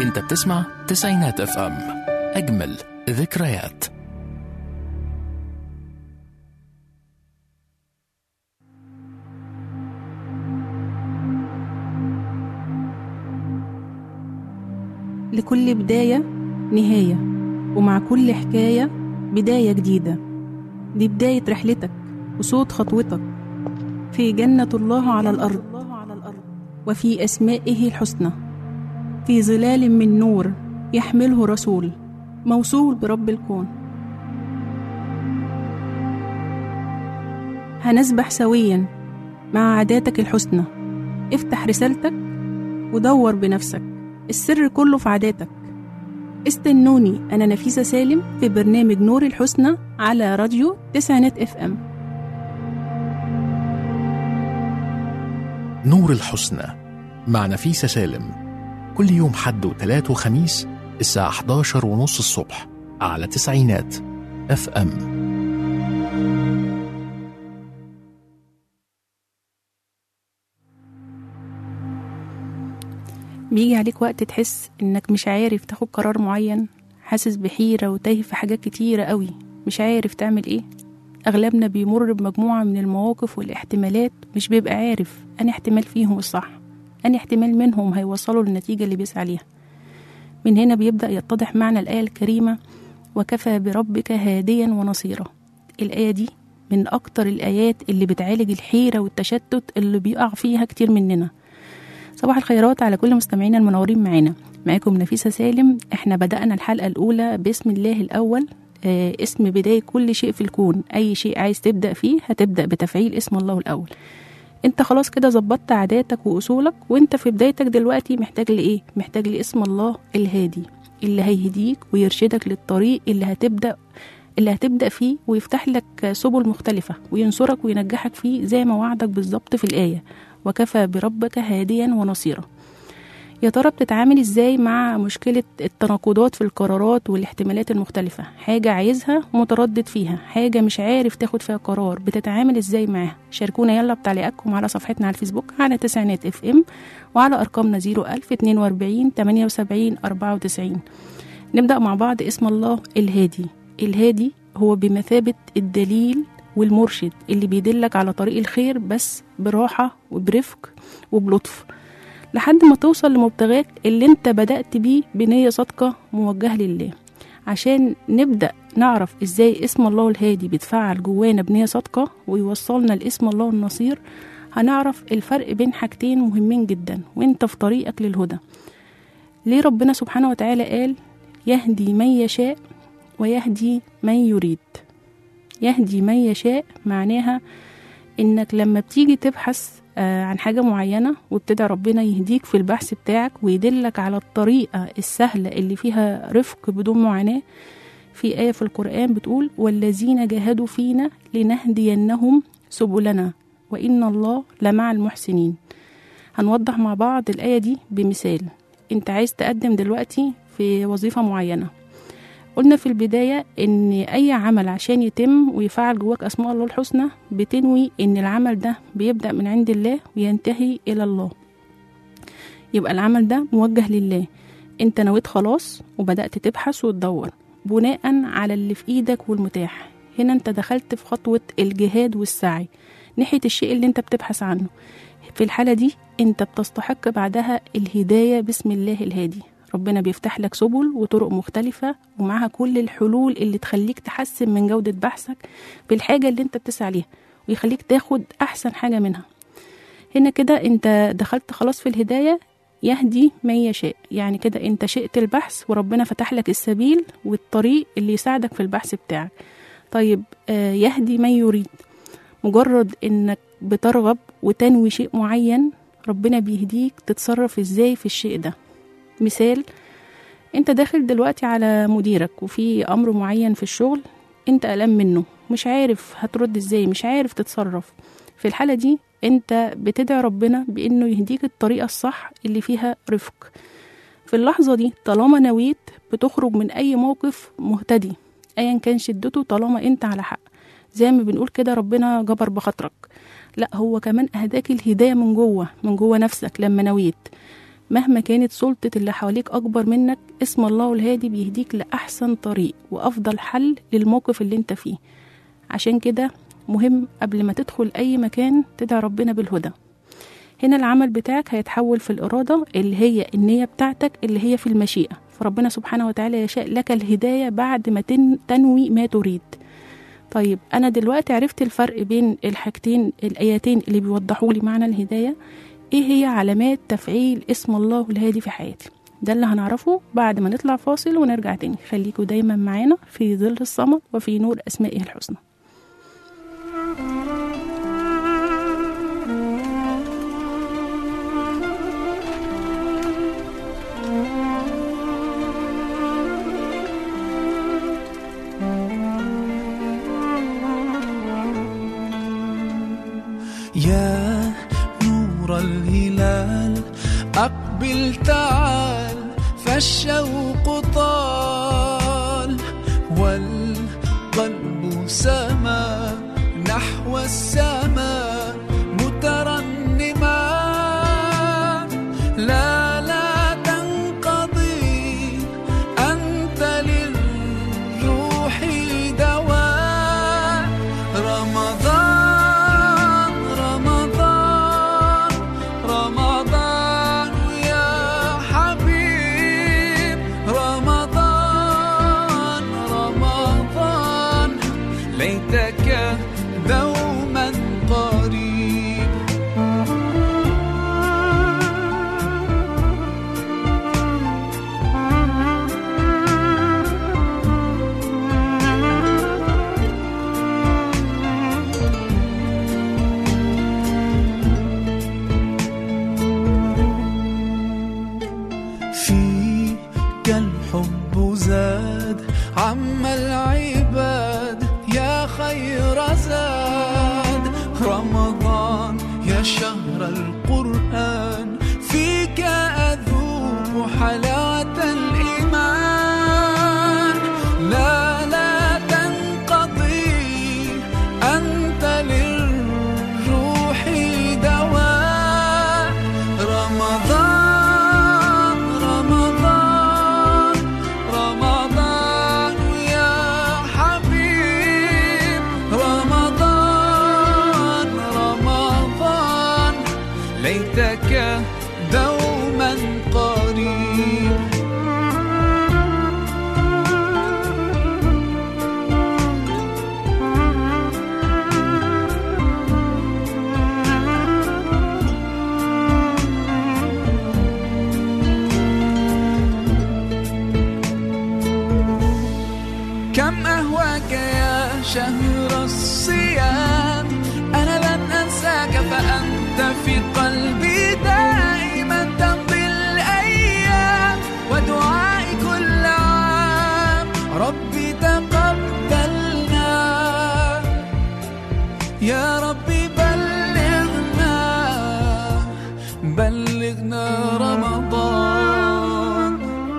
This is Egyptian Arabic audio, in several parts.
انت بتسمع تسعينات اف ام اجمل ذكريات لكل بداية نهاية ومع كل حكاية بداية جديدة دي بداية رحلتك وصوت خطوتك في جنة الله على الأرض وفي أسمائه الحسنى في ظلال من نور يحمله رسول موصول برب الكون هنسبح سويا مع عاداتك الحسنى افتح رسالتك ودور بنفسك السر كله في عاداتك استنوني أنا نفيسة سالم في برنامج نور الحسنى على راديو تسعينات اف ام نور الحسنى مع نفيسة سالم كل يوم حد وتلات وخميس الساعة 11 ونص الصبح على تسعينات اف ام بيجي عليك وقت تحس انك مش عارف تاخد قرار معين حاسس بحيرة وتايه في حاجات كتيرة قوي مش عارف تعمل ايه اغلبنا بيمر بمجموعة من المواقف والاحتمالات مش بيبقى عارف اني احتمال فيهم الصح اني احتمال منهم هيوصلوا للنتيجة اللي بيسعى ليها من هنا بيبدأ يتضح معنى الآية الكريمة وكفى بربك هاديا ونصيرا الآية دي من أكتر الآيات اللي بتعالج الحيرة والتشتت اللي بيقع فيها كتير مننا صباح الخيرات على كل مستمعينا المنورين معانا معاكم نفيسة سالم احنا بدأنا الحلقة الأولى باسم الله الأول آه اسم بداية كل شيء في الكون أي شيء عايز تبدأ فيه هتبدأ بتفعيل اسم الله الأول انت خلاص كده ظبطت عاداتك وأصولك وانت في بدايتك دلوقتي محتاج لإيه؟ محتاج لاسم الله الهادي اللي هيهديك ويرشدك للطريق اللي هتبدأ اللي هتبدأ فيه ويفتح لك سبل مختلفة وينصرك وينجحك فيه زي ما وعدك بالظبط في الآية وكفى بربك هاديا ونصيرا يا ترى بتتعامل ازاي مع مشكلة التناقضات في القرارات والاحتمالات المختلفة حاجة عايزها متردد فيها حاجة مش عارف تاخد فيها قرار بتتعامل ازاي معاها شاركونا يلا بتعليقاتكم على صفحتنا على الفيسبوك على تسعينات اف ام وعلى ارقامنا 01042 78 94 نبدأ مع بعض اسم الله الهادي الهادي هو بمثابة الدليل والمرشد اللي بيدلك على طريق الخير بس براحة وبرفق وبلطف لحد ما توصل لمبتغاك اللي انت بدأت بيه بنية صادقة موجهة لله عشان نبدأ نعرف ازاي اسم الله الهادي بيتفعل جوانا بنية صادقة ويوصلنا لاسم الله النصير هنعرف الفرق بين حاجتين مهمين جدا وانت في طريقك للهدى ليه ربنا سبحانه وتعالى قال يهدي من يشاء ويهدي من يريد يهدي من يشاء معناها انك لما بتيجي تبحث عن حاجة معينة وبتدعي ربنا يهديك في البحث بتاعك ويدلك على الطريقة السهلة اللي فيها رفق بدون معاناة في آية في القرآن بتقول والذين جاهدوا فينا لنهدينهم سبلنا وإن الله لمع المحسنين هنوضح مع بعض الآية دي بمثال انت عايز تقدم دلوقتي في وظيفة معينة قلنا في البداية إن أي عمل عشان يتم ويفعل جواك أسماء الله الحسنى بتنوي إن العمل ده بيبدأ من عند الله وينتهي إلى الله يبقى العمل ده موجه لله أنت نويت خلاص وبدأت تبحث وتدور بناء على اللي في إيدك والمتاح هنا أنت دخلت في خطوة الجهاد والسعي ناحية الشيء اللي أنت بتبحث عنه في الحالة دي أنت بتستحق بعدها الهداية باسم الله الهادي ربنا بيفتح لك سبل وطرق مختلفة ومعها كل الحلول اللي تخليك تحسن من جودة بحثك في الحاجة اللي انت بتسعى ليها ويخليك تاخد أحسن حاجة منها هنا كده انت دخلت خلاص في الهداية يهدي من يشاء يعني كده انت شئت البحث وربنا فتح لك السبيل والطريق اللي يساعدك في البحث بتاعك طيب آه يهدي من يريد مجرد انك بترغب وتنوي شيء معين ربنا بيهديك تتصرف ازاي في الشيء ده مثال انت داخل دلوقتي على مديرك وفي امر معين في الشغل انت قلقان منه مش عارف هترد ازاي مش عارف تتصرف في الحالة دي انت بتدعي ربنا بانه يهديك الطريقة الصح اللي فيها رفق في اللحظة دي طالما نويت بتخرج من اي موقف مهتدي ايا كان شدته طالما انت على حق زي ما بنقول كده ربنا جبر بخاطرك لا هو كمان اهداك الهداية من جوه من جوه نفسك لما نويت مهما كانت سلطة اللي حواليك أكبر منك اسم الله الهادي بيهديك لأحسن طريق وأفضل حل للموقف اللي انت فيه عشان كده مهم قبل ما تدخل أي مكان تدعي ربنا بالهدى هنا العمل بتاعك هيتحول في الإرادة اللي هي النية بتاعتك اللي هي في المشيئة فربنا سبحانه وتعالى يشاء لك الهداية بعد ما تن- تنوي ما تريد طيب أنا دلوقتي عرفت الفرق بين الحاجتين الآيتين اللي بيوضحوا لي معنى الهداية إيه هي علامات تفعيل اسم الله الهادي في حياتي ده اللي هنعرفه بعد ما نطلع فاصل ونرجع تاني خليكوا دايما معانا في ظل الصمد وفي نور أسمائه الحسنى يا نور الهلال أقبل تعال فالشوق طال والقلب سما نحو السماء مترنما لا لا تنقضي أنت للروح دواء رمضان رمضان رمضان يا حبيب رمضان رمضان ليتك دوما قريب فيك الحب زاد عم العباد يا خير زاد رمضان يا شهر القرآن فيك أذوق حلاوة الإيمان لا لا تنقضي أنت للروح دواء رمضان رمضان رمضان يا حبيب رمضان رمضان ليتك دوما قريب كم أهواك يا شهر الصيام أنا لن أنساك فأنت في قلبي دائما تمضي الأيام ودعائي كل عام ربي تقبلنا يا ربي بلغنا بلغنا رمضان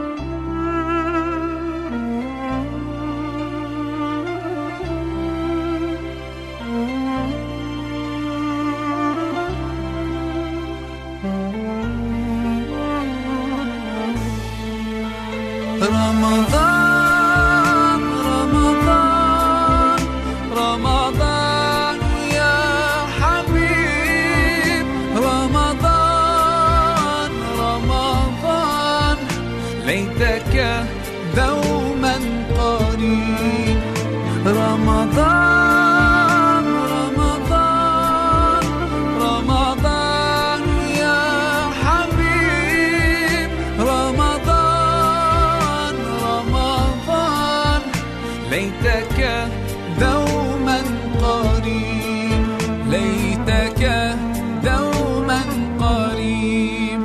رمضان رمضان رمضان يا حبيب رمضان رمضان ليتك دوما قريب رمضان رمضان رمضان يا حبيب رمضان رمضان ليتك دوما قريب ليتك دوما قريب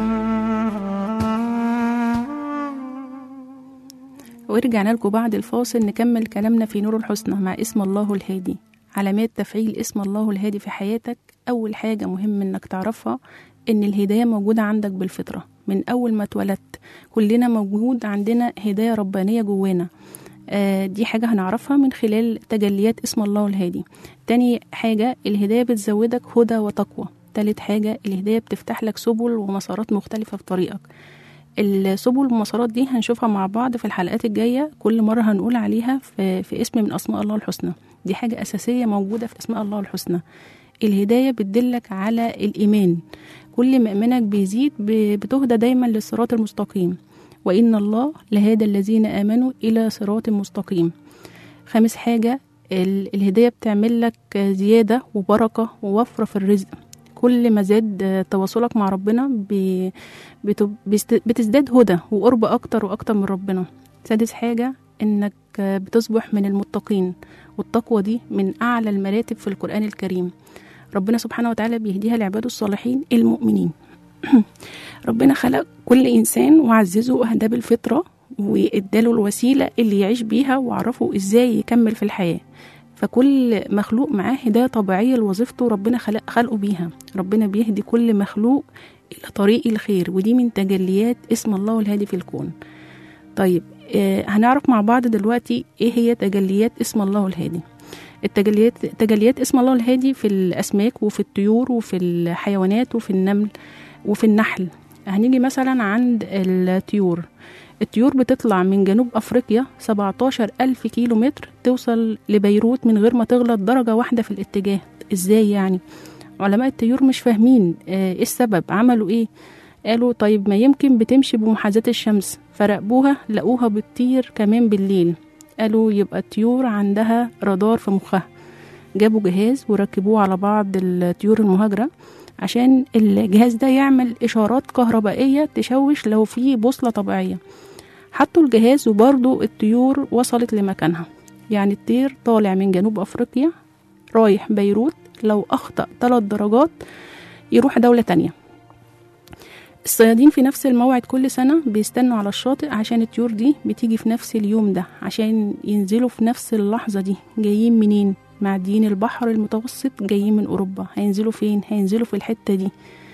ورجعنا لكم بعد الفاصل نكمل كلامنا في نور الحسنى مع اسم الله الهادي علامات تفعيل اسم الله الهادي في حياتك أول حاجة مهم إنك تعرفها إن الهداية موجودة عندك بالفطرة من أول ما اتولدت كلنا موجود عندنا هداية ربانية جوانا آه دي حاجة هنعرفها من خلال تجليات اسم الله الهادي تاني حاجة الهداية بتزودك هدى وتقوى تالت حاجة الهداية بتفتح لك سبل ومسارات مختلفة في طريقك السبل والمسارات دي هنشوفها مع بعض في الحلقات الجاية كل مرة هنقول عليها في, في اسم من أسماء الله الحسنى دي حاجة أساسية موجودة في أسماء الله الحسنى الهداية بتدلك على الإيمان كل ما إيمانك بيزيد ب- بتهدى دايما للصراط المستقيم وإن الله لهدى الذين آمنوا إلى صراط مستقيم خامس حاجة ال- الهداية بتعمل لك زيادة وبركة ووفرة في الرزق كل ما زاد تواصلك مع ربنا ب- بت- بست- بتزداد هدى وقرب أكتر وأكتر من ربنا سادس حاجة إنك بتصبح من المتقين والتقوى دي من أعلى المراتب في القرآن الكريم ربنا سبحانه وتعالى بيهديها لعباده الصالحين المؤمنين ربنا خلق كل إنسان وعززه وأهداه بالفطرة وإداله الوسيلة اللي يعيش بيها وعرفه إزاي يكمل في الحياة فكل مخلوق معاه هداية طبيعية لوظيفته ربنا خلق خلقه بيها ربنا بيهدي كل مخلوق إلى طريق الخير ودي من تجليات اسم الله الهادي في الكون طيب آه هنعرف مع بعض دلوقتي ايه هي تجليات اسم الله الهادي التجليات تجليات اسم الله الهادي في الاسماك وفي الطيور وفي الحيوانات وفي النمل وفي النحل هنيجي مثلا عند الطيور الطيور بتطلع من جنوب أفريقيا 17 ألف كيلو متر توصل لبيروت من غير ما تغلط درجة واحدة في الاتجاه إزاي يعني علماء الطيور مش فاهمين آه، ايه السبب عملوا ايه قالوا طيب ما يمكن بتمشي بمحاذاة الشمس فراقبوها لقوها بتطير كمان بالليل قالوا يبقى الطيور عندها رادار في مخها جابوا جهاز وركبوه على بعض الطيور المهاجرة عشان الجهاز ده يعمل إشارات كهربائية تشوش لو في بوصلة طبيعية حطوا الجهاز وبرضه الطيور وصلت لمكانها يعني الطير طالع من جنوب أفريقيا رايح بيروت لو أخطأ ثلاث درجات يروح دولة تانية الصيادين في نفس الموعد كل سنة بيستنوا على الشاطئ عشان الطيور دي بتيجي في نفس اليوم ده عشان ينزلوا في نفس اللحظة دي جايين منين معديين البحر المتوسط جايين من أوروبا هينزلوا فين هينزلوا في الحتة دي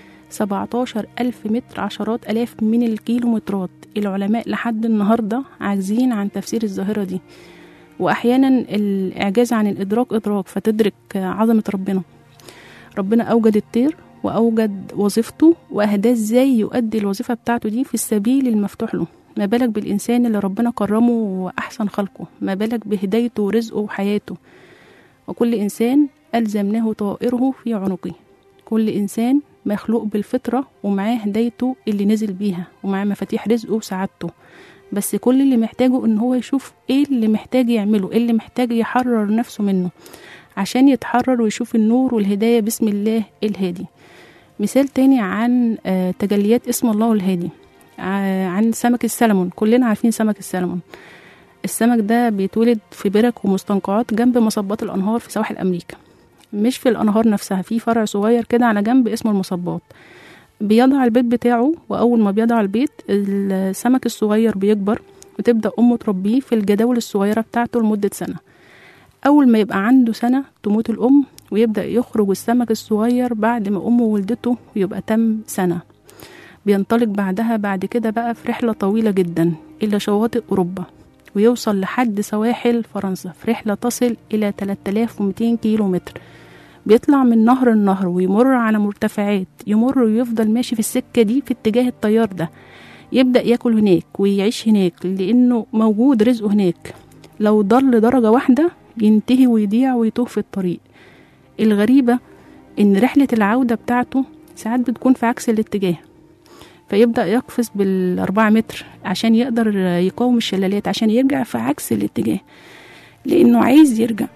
17 ألف متر عشرات ألاف من الكيلومترات العلماء لحد النهاردة عاجزين عن تفسير الظاهرة دي وأحيانا الإعجاز عن الإدراك إدراك فتدرك عظمة ربنا ربنا أوجد الطير وأوجد وظيفته وأهداه إزاي يؤدي الوظيفة بتاعته دي في السبيل المفتوح له ما بالك بالإنسان اللي ربنا كرمه وأحسن خلقه ما بالك بهدايته ورزقه وحياته وكل إنسان ألزمناه طائره في عنقه كل إنسان مخلوق بالفطرة ومعاه هدايته اللي نزل بيها ومعاه مفاتيح رزقه وسعادته بس كل اللي محتاجه ان هو يشوف ايه اللي محتاج يعمله ايه اللي محتاج يحرر نفسه منه عشان يتحرر ويشوف النور والهداية بسم الله الهادي مثال تاني عن آه، تجليات اسم الله الهادي ع- عن سمك السلمون كلنا عارفين سمك السلمون السمك ده بيتولد في برك ومستنقعات جنب مصبات الأنهار في سواحل أمريكا مش في الأنهار نفسها في فرع صغير كده على جنب اسمه المصبات بيضع البيض بتاعه وأول ما بيضع البيض السمك الصغير بيكبر وتبدأ أمه تربيه في الجداول الصغيرة بتاعته لمدة سنة أول ما يبقى عنده سنة تموت الأم ويبدأ يخرج السمك الصغير بعد ما أمه ولدته ويبقى تم سنة بينطلق بعدها بعد كده بقى في رحلة طويلة جدا إلى شواطئ أوروبا ويوصل لحد سواحل فرنسا في رحلة تصل إلى 3200 كيلو متر بيطلع من نهر النهر ويمر على مرتفعات يمر ويفضل ماشي في السكة دي في اتجاه التيار ده يبدأ ياكل هناك ويعيش هناك لأنه موجود رزقه هناك لو ضل درجة واحدة ينتهي ويضيع ويتوه في الطريق الغريبة إن رحلة العودة بتاعته ساعات بتكون في عكس الاتجاه فيبدأ يقفز بالأربعة متر عشان يقدر يقاوم الشلالات عشان يرجع في عكس الاتجاه لأنه عايز يرجع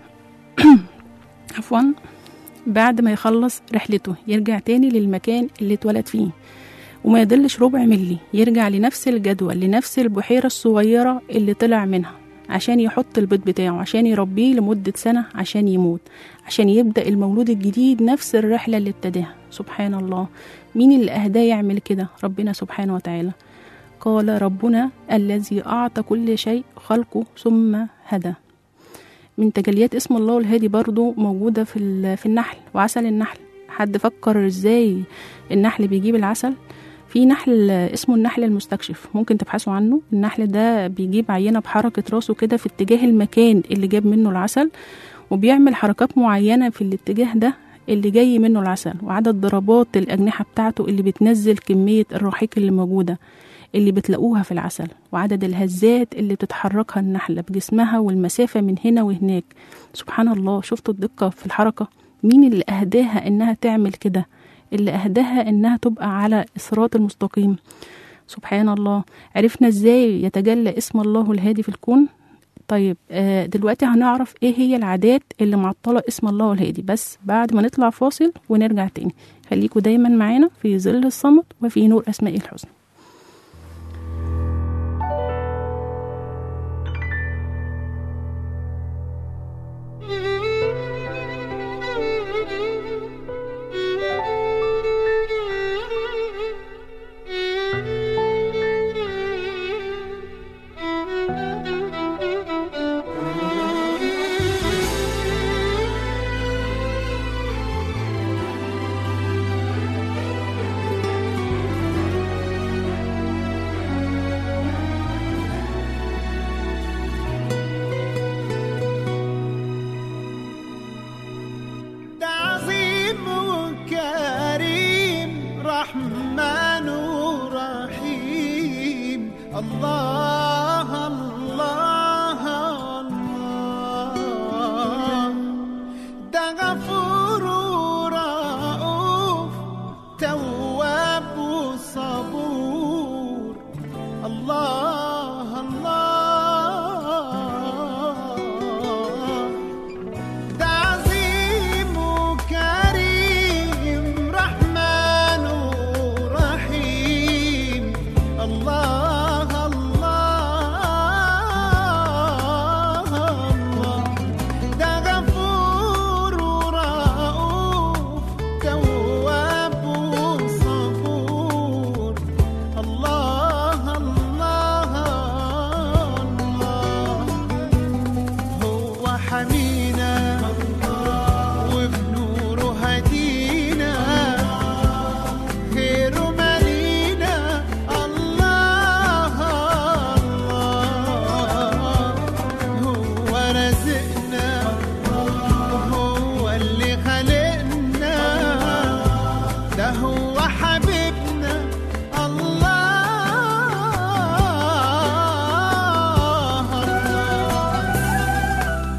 عفوا بعد ما يخلص رحلته يرجع تاني للمكان اللي اتولد فيه وما يضلش ربع ملي يرجع لنفس الجدول لنفس البحيرة الصغيرة اللي طلع منها عشان يحط البيض بتاعه عشان يربيه لمدة سنة عشان يموت عشان يبدأ المولود الجديد نفس الرحلة اللي ابتداها سبحان الله مين اللي أهداه يعمل كده ربنا سبحانه وتعالى قال ربنا الذي أعطى كل شيء خلقه ثم هدى من تجليات اسم الله الهادي برضو موجودة في, ال- في النحل وعسل النحل حد فكر ازاي النحل بيجيب العسل في نحل اسمه النحل المستكشف ممكن تبحثوا عنه النحل ده بيجيب عينة بحركة راسه كده في اتجاه المكان اللي جاب منه العسل وبيعمل حركات معينة في الاتجاه ده اللي جاي منه العسل وعدد ضربات الأجنحة بتاعته اللي بتنزل كمية الرحيق اللي موجودة اللي بتلاقوها في العسل وعدد الهزات اللي بتتحركها النحلة بجسمها والمسافة من هنا وهناك سبحان الله شفتوا الدقة في الحركة مين اللي أهداها إنها تعمل كده اللي أهداها إنها تبقى على الصراط المستقيم سبحان الله عرفنا إزاي يتجلى اسم الله الهادي في الكون طيب آه دلوقتي هنعرف ايه هي العادات اللي معطلة اسم الله الهادي بس بعد ما نطلع فاصل ونرجع تاني خليكوا دايما معانا في ظل الصمت وفي نور أسماء الحسنى ده عظيم وكريم رحمن ورحيم الله الله الله ده غفور ورؤوف تواب وصبور الله الله ده عظيم وكريم رحمن ورحيم الله الله الله ده غفور ورؤوف تواب وصبور الله الله الله هو حمينا وبنوره هدينا خيره مالينا الله الله هو رزقنا هو اللي خلقنا ده هو حبيبنا الله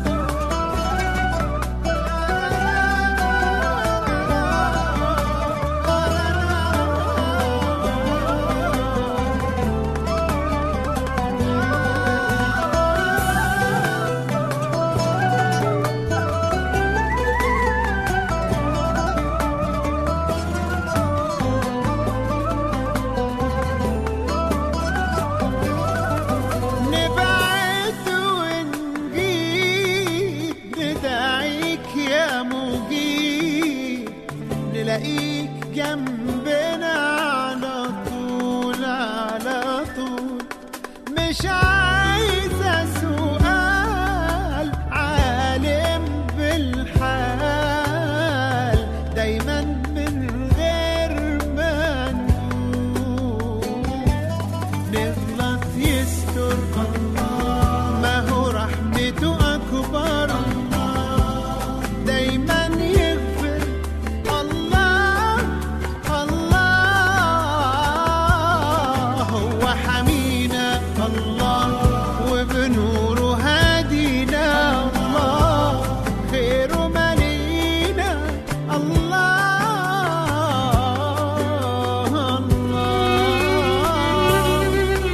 نبعد ونجيب ندعيك يا مجيب نلاقيك جنبنا على طول على طول مش عايزة سؤال عالم بالحال دايما من غير ما نقول نغلط يستر ما هو رحمته أكبر دايما يغفر الله الله هو حمينا الله وبنوره هادينا الله خيره مالينا الله الله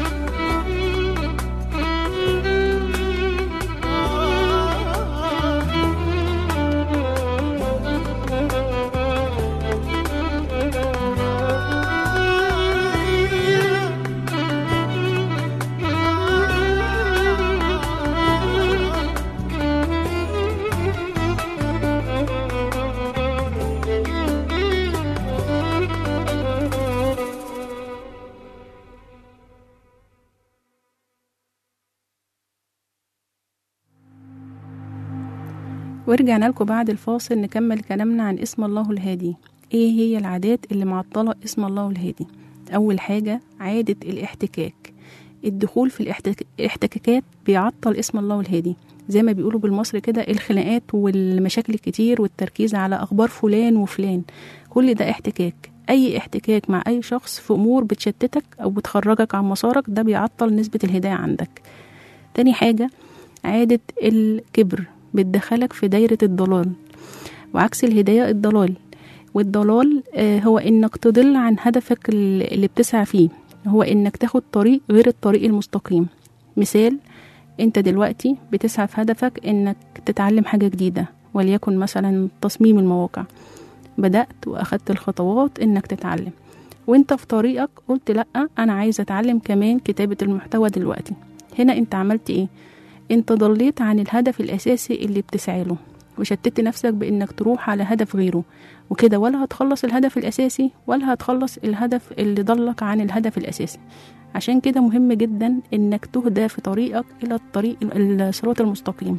ورجعنا لكم بعد الفاصل نكمل كلامنا عن اسم الله الهادي ايه هي العادات اللي معطلة اسم الله الهادي اول حاجة عادة الاحتكاك الدخول في الاحتك- الاحتكاكات بيعطل اسم الله الهادي زي ما بيقولوا بالمصري كده الخناقات والمشاكل الكتير والتركيز على اخبار فلان وفلان كل ده احتكاك اي احتكاك مع اي شخص في امور بتشتتك او بتخرجك عن مسارك ده بيعطل نسبه الهدايه عندك تاني حاجه عاده الكبر بتدخلك في دايره الضلال وعكس الهدايه الضلال والضلال آه، هو انك تضل عن هدفك اللي بتسعى فيه هو انك تاخد طريق غير الطريق المستقيم مثال انت دلوقتي بتسعى في هدفك انك تتعلم حاجة جديدة وليكن مثلا تصميم المواقع بدأت وأخدت الخطوات انك تتعلم وانت في طريقك قلت لأ أنا عايزة أتعلم كمان كتابة المحتوى دلوقتي هنا انت عملت ايه انت ضليت عن الهدف الأساسي اللي بتسعى له وشتت نفسك بانك تروح على هدف غيره وكده ولا هتخلص الهدف الأساسي ولا هتخلص الهدف اللي ضلك عن الهدف الأساسي عشان كده مهم جدا انك تهدى في طريقك الى الطريق الصراط المستقيم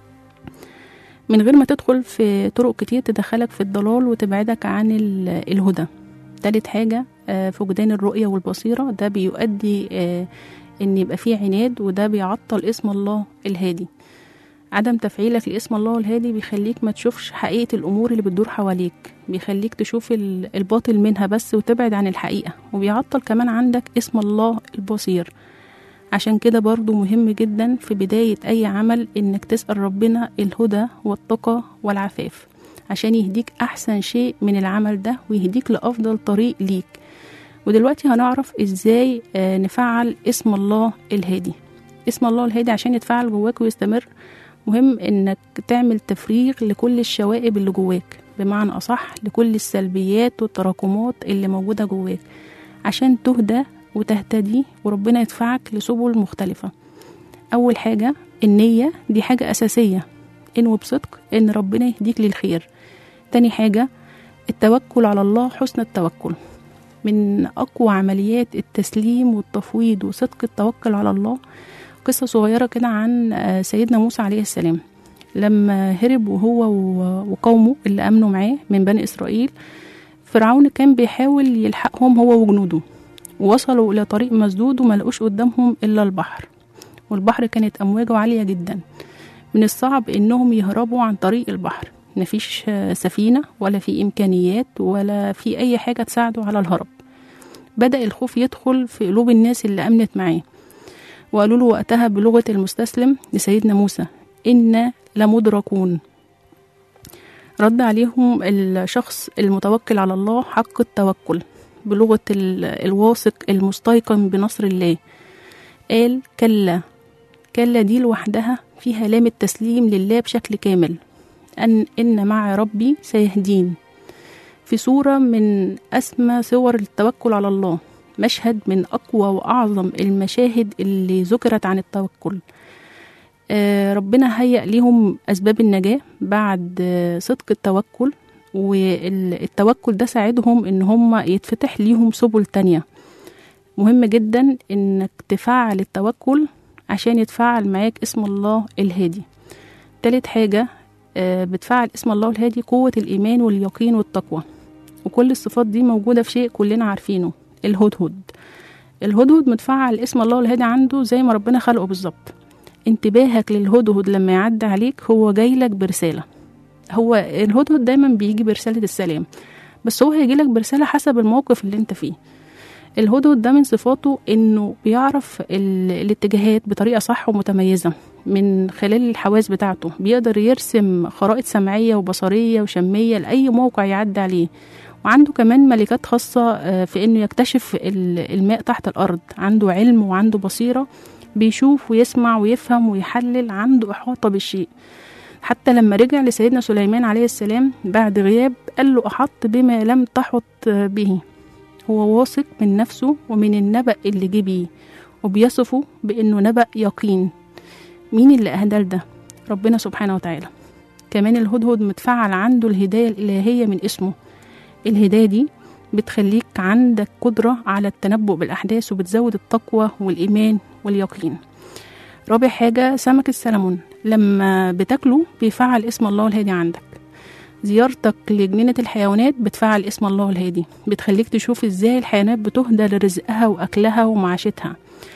من غير ما تدخل في طرق كتير تدخلك في الضلال وتبعدك عن ال- الهدى تالت حاجة آه، فقدان الرؤية والبصيرة ده بيؤدي آه، ان يبقى فيه عناد وده بيعطل اسم الله الهادي عدم تفعيلك لاسم الله الهادي بيخليك ما تشوفش حقيقة الأمور اللي بتدور حواليك بيخليك تشوف ال- الباطل منها بس وتبعد عن الحقيقة وبيعطل كمان عندك اسم الله البصير عشان كده برضو مهم جدا في بداية أي عمل إنك تسأل ربنا الهدى والتقى والعفاف عشان يهديك أحسن شيء من العمل ده ويهديك لأفضل طريق ليك ودلوقتي هنعرف إزاي آه، نفعل اسم الله الهادي اسم الله الهادي عشان يتفعل جواك ويستمر مهم انك تعمل تفريغ لكل الشوائب اللي جواك بمعنى اصح لكل السلبيات والتراكمات اللي موجوده جواك عشان تهدى وتهتدي وربنا يدفعك لسبل مختلفه اول حاجه النيه دي حاجه اساسيه انوي بصدق ان ربنا يهديك للخير تاني حاجه التوكل على الله حسن التوكل من اقوى عمليات التسليم والتفويض وصدق التوكل على الله قصة صغيرة كده عن آه، سيدنا موسى عليه السلام لما هرب وهو و- وقومه اللي أمنوا معاه من بني إسرائيل فرعون كان بيحاول يلحقهم هو وجنوده ووصلوا إلى طريق مسدود وما لقوش قدامهم إلا البحر والبحر كانت أمواجه عالية جدا من الصعب إنهم يهربوا عن طريق البحر مفيش آه، سفينة ولا في إمكانيات ولا في أي حاجة تساعده على الهرب بدأ الخوف يدخل في قلوب الناس اللي أمنت معاه وقالوا له وقتها بلغة المستسلم لسيدنا موسى إنا لمدركون رد عليهم الشخص المتوكل على الله حق التوكل بلغة ال- الواثق المستيقن بنصر الله قال كلا كلا دي لوحدها فيها لام التسليم لله بشكل كامل أن إن مع ربي سيهدين في صورة من أسمى صور التوكل على الله مشهد من أقوى وأعظم المشاهد اللي ذكرت عن التوكل آه، ربنا هيأ ليهم أسباب النجاة بعد آه، صدق التوكل والتوكل ده ساعدهم إن هم يتفتح ليهم سبل تانية مهم جدا إنك تفعل التوكل عشان يتفعل معاك اسم الله الهادي تالت حاجة آه، بتفعل اسم الله الهادي قوة الإيمان واليقين والتقوى وكل الصفات دي موجودة في شيء كلنا عارفينه الهدهد الهدهد متفعل اسم الله الهادي عنده زي ما ربنا خلقه بالظبط انتباهك للهدهد لما يعدي عليك هو جاي لك برسالة هو الهدهد دايما بيجي برسالة السلام بس هو هيجي لك برسالة حسب الموقف اللي انت فيه الهدهد ده من صفاته انه بيعرف ال- الاتجاهات بطريقة صح ومتميزة من خلال الحواس بتاعته بيقدر يرسم خرائط سمعية وبصرية وشمية لأي موقع يعدي عليه وعنده كمان ملكات خاصة آه، في إنه يكتشف ال- الماء تحت الأرض عنده علم وعنده بصيرة بيشوف ويسمع ويفهم ويحلل عنده إحاطة بالشيء حتى لما رجع لسيدنا سليمان عليه السلام بعد غياب قال له أحط بما لم تحط آه، به هو واثق من نفسه ومن النبأ اللي جه بيه وبيصفه بأنه نبأ يقين مين اللي أهدى ده؟ ربنا سبحانه وتعالى كمان الهدهد متفعل عنده الهداية الإلهية من اسمه الهداية دي بتخليك عندك قدرة على التنبؤ بالأحداث وبتزود التقوى والإيمان واليقين رابع حاجة سمك السلمون لما بتاكله بيفعل اسم الله الهادي عندك زيارتك لجنينة الحيوانات بتفعل اسم الله الهادي بتخليك تشوف ازاي الحيوانات بتهدى لرزقها وأكلها ومعاشتها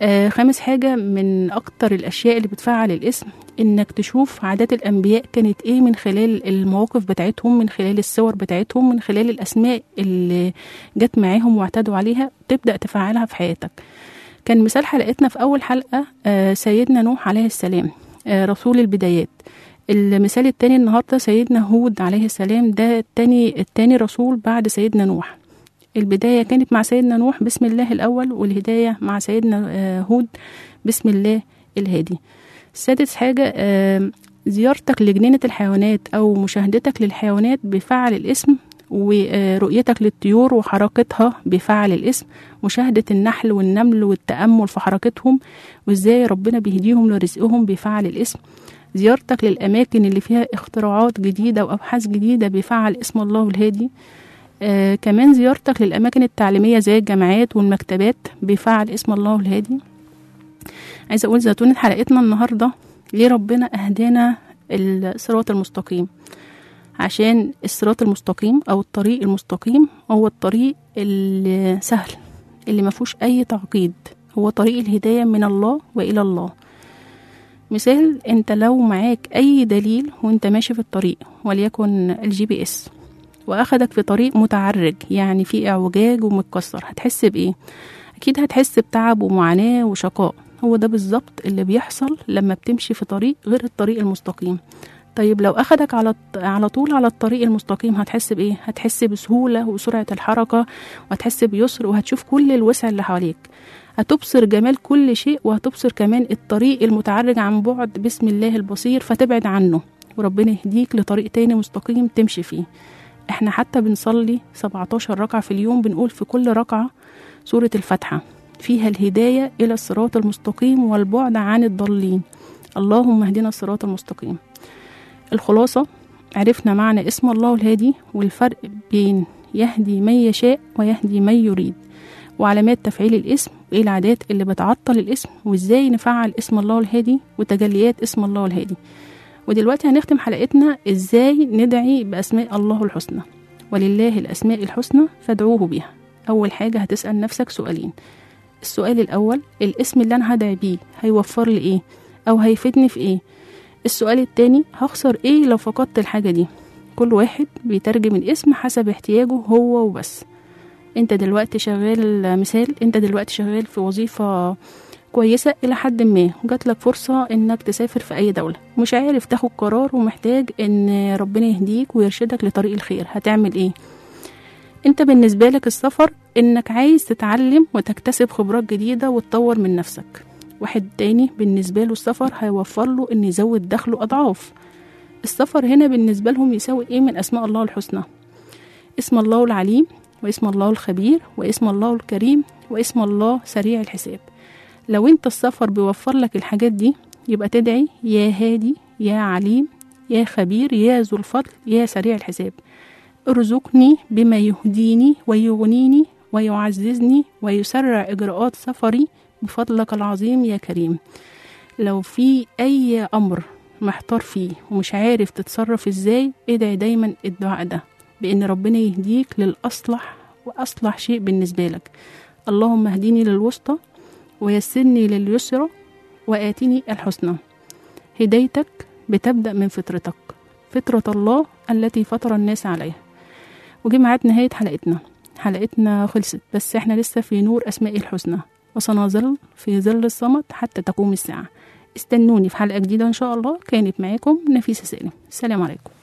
آه خامس حاجة من أكتر الأشياء اللي بتفعل الاسم إنك تشوف عادات الأنبياء كانت إيه من خلال المواقف بتاعتهم من خلال الصور بتاعتهم من خلال الأسماء اللي جت معاهم واعتادوا عليها تبدأ تفعلها في حياتك كان مثال حلقتنا في أول حلقة آه سيدنا نوح عليه السلام آه رسول البدايات المثال التاني النهارده سيدنا هود عليه السلام ده التاني التاني رسول بعد سيدنا نوح البداية كانت مع سيدنا نوح بسم الله الأول والهداية مع سيدنا آه، هود بسم الله الهادي سادس حاجة آه، زيارتك لجنينة الحيوانات أو مشاهدتك للحيوانات بفعل الاسم ورؤيتك للطيور وحركتها بفعل الاسم مشاهدة النحل والنمل والتأمل في حركتهم وإزاي ربنا بيهديهم لرزقهم بفعل الاسم زيارتك للأماكن اللي فيها اختراعات جديدة وأبحاث جديدة بفعل اسم الله الهادي آه كمان زيارتك للأماكن التعليمية زي الجامعات والمكتبات بفعل اسم الله الهادي عايزة أقول زيتونة حلقتنا النهاردة ليه ربنا أهدانا الصراط المستقيم عشان الصراط المستقيم أو الطريق المستقيم هو الطريق السهل اللي مفهوش أي تعقيد هو طريق الهداية من الله وإلى الله مثال انت لو معاك اي دليل وانت ماشي في الطريق وليكن الجي بي اس واخدك في طريق متعرج يعني فيه اعوجاج ومتكسر هتحس بايه اكيد هتحس بتعب ومعاناه وشقاء هو ده بالظبط اللي بيحصل لما بتمشي في طريق غير الطريق المستقيم طيب لو اخدك على على طول على الطريق المستقيم هتحس بايه هتحس بسهوله وسرعه الحركه وهتحس بيسر وهتشوف كل الوسع اللي حواليك هتبصر جمال كل شيء وهتبصر كمان الطريق المتعرج عن بعد بسم الله البصير فتبعد عنه وربنا يهديك لطريق تاني مستقيم تمشي فيه احنا حتى بنصلي 17 ركعة في اليوم بنقول في كل ركعة سورة الفاتحة فيها الهداية إلى الصراط المستقيم والبعد عن الضالين اللهم اهدنا الصراط المستقيم الخلاصة عرفنا معنى اسم الله الهادي والفرق بين يهدي من يشاء ويهدي من يريد وعلامات تفعيل الاسم وايه العادات اللي بتعطل الاسم وازاي نفعل اسم الله الهادي وتجليات اسم الله الهادي ودلوقتي هنختم حلقتنا ازاي ندعي باسماء الله الحسنى ولله الاسماء الحسنى فادعوه بها اول حاجه هتسال نفسك سؤالين السؤال الاول الاسم اللي انا هدعي بيه هيوفر لي ايه او هيفيدني في ايه السؤال التاني هخسر ايه لو فقدت الحاجه دي كل واحد بيترجم الاسم حسب احتياجه هو وبس انت دلوقتي شغال مثال انت دلوقتي شغال في وظيفة كويسة إلى حد ما وجات لك فرصة إنك تسافر في أي دولة مش عارف تاخد قرار ومحتاج إن ربنا يهديك ويرشدك لطريق الخير هتعمل إيه؟ انت بالنسبة لك السفر إنك عايز تتعلم وتكتسب خبرات جديدة وتطور من نفسك واحد تاني بالنسبة له السفر هيوفر له إن يزود دخله أضعاف السفر هنا بالنسبة لهم يساوي إيه من أسماء الله الحسنى اسم الله العليم واسم الله الخبير واسم الله الكريم واسم الله سريع الحساب لو انت السفر بيوفر لك الحاجات دي يبقى تدعي يا هادي يا عليم يا خبير يا ذو الفضل يا سريع الحساب ارزقني بما يهديني ويغنيني ويعززني ويسرع إجراءات سفري بفضلك العظيم يا كريم لو في أي أمر محتار فيه ومش عارف تتصرف ازاي ادعي دايما الدعاء ده بأن ربنا يهديك للأصلح وأصلح شيء بالنسبة لك اللهم اهديني للوسطى ويسرني لليسرى وآتني الحسنى هدايتك بتبدأ من فطرتك فطرة الله التي فطر الناس عليها وجي معاد نهاية حلقتنا حلقتنا خلصت بس احنا لسه في نور أسماء الحسنى وسنظل في ظل الصمت حتى تقوم الساعة استنوني في حلقة جديدة إن شاء الله كانت معاكم نفيسة سالم السلام عليكم